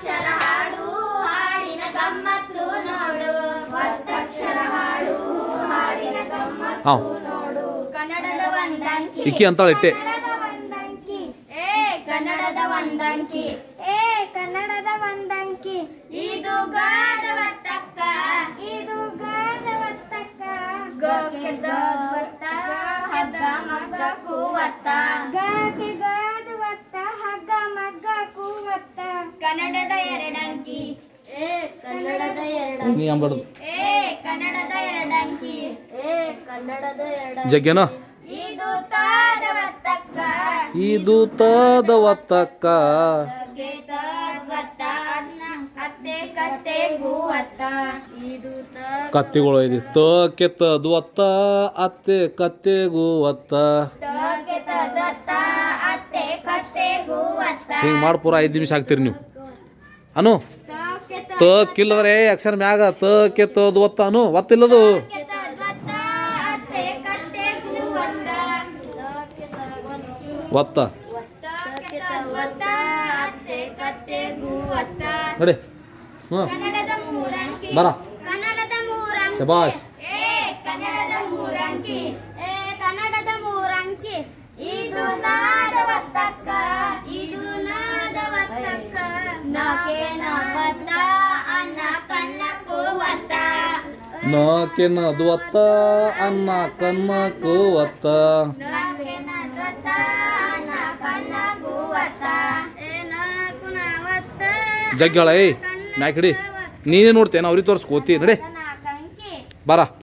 ಒತ್ತಕ್ಷರ ಹಾಡು ಹಾಡಿನ ಗಮ್ಮತ್ತು ನೋಡು ಒತ್ತಕ್ಷರ ಹಾಡು ಹಾಡಿನ ಗಮ್ಮತ್ತು ಹಾಂ ನೋಡು ಕನ್ನಡದ ಒಂದಂಕಿ ಇಕ್ಕಿ ಅಂತಾಳೆ ಇಟ್ಟೆ ಕನ್ನಡದ ಒಂದಂಕಿ ಏ ಕನ್ನಡದ ಒಂದಂಕಿ ಏ ಕನ್ನಡದ ಒಂದಂಕಿ ಇದು ಗಾದ ಒತ್ತಕ್ಕ ಇದು ಗಾದ ಒತ್ತಕ್ಕ ಗಕ್ಕೆ ಒತ್ತ ಹಗ್ಗ ಮಗ್ಗ ಕೂವತ್ತ ಗಾಗೆ ಗಾದ ಒತ್ತ ಹಗ್ಗ ಮಗ್ಗ ಕೂವತ್ತ ಕನ್ನಡದ ಎರಡಂಕಿ ಏ ಕನ್ನಡದ ಎರಡಂಕಿ ನೀ ಅಂಬಾರ್ದು ಏ ಕನ್ನಡದ ಎರಡಂಕಿ ಏ ಕನ್ನಡದ ಎರಡಂಕಿ ಜಗ್ಗೇನ ಇದು ತಾದ ಒತ್ತಕ್ಕ ಇದು ತದ ಒತ್ತಕ್ಕ ಗೆ ತದ್ವತ್ತ ಅನ್ನ ಅತ್ತೆ ಕತ್ತೆ ಗೂವತ್ತ ಇದು ತ ಕತ್ತಿಗಳು ಐತಿ ತ ಕೆತ್ತದು ಒತ್ತ ಅತ್ತೆ ಕತ್ತೆಗೂ ಒತ್ತ ತಗೆ ತದತ್ತ ಅತ್ತೆ ಕತ್ತೆ ಗೂವತ್ತ ಹಿಂಗೆ ಮಾಡಿ ಪೂರ ಐದು ನಿಮಿಷ ಆಗ್ತೀರಿ ನೀವು ಅನು ತಗೆ ತ ಕಿಲ್ಲದ್ರೆ ಅಕ್ಷರ ಮ್ಯಾಗ ತ ಕೆತ್ತದು ಒತ್ತ ಅನು ಒತ್ತಿಲ್ಲದು ತಗೆ ತದ್ವತ್ತ ಅತ್ತೆ ಕತ್ತೆ ಗೂವತ್ತ ತಗೆ ತದ್ವತ್ತ ಒತ್ತ ತಗೆ ತದ್ವತ್ತ ಅತ್ತೆ ಕತ್ತೆ ಗೂವತ್ತ ನಡಿ ಹ್ಞೂ ಕನ್ನಡದ ಮೂರಂಕಿ ಬರ ಕನ್ನಡದ ಮೂರಂಕಿ ಶಬಾಷ್ ಏ ಕನ್ನಡದ ಮೂರಂಕಿ ಏ ಕನ್ನಡದ ಮೂರಂಕಿ ಇದು ನಾದವತ್ತಕ್ಕ ಇದು ನಾದವತ್ತಕ್ಕ ನಾಕೆ ನಾವತ್ತ ಅನ್ನ ಕನ್ನಕ್ಕೂ ಒತ್ತ ನಾಕೆನ ಅದು ಒತ್ತ ಅನ್ನ ಕನ್ನಕ್ಕೂ ಒತ್ತ ನಾಕೆ ನಾದವತ್ತ ಅನ್ನ ಕನ್ನಕ್ಕೂ ಒತ್ತ ಏ ನಾಲ್ಕು ನಾವತ್ತ ಜಗ್ಗಳ ಏಯ್ ಮ್ಯಾಕ್ ಹಿಡಿ ನೀನೇ ನೋಡ್ತೇನೆ ಅವ್ರಿಗೆ ತೋರಿಸ್ಕೋತಿ ನಡಿ ನಾಲ್ಕಂಕಿ ಬರ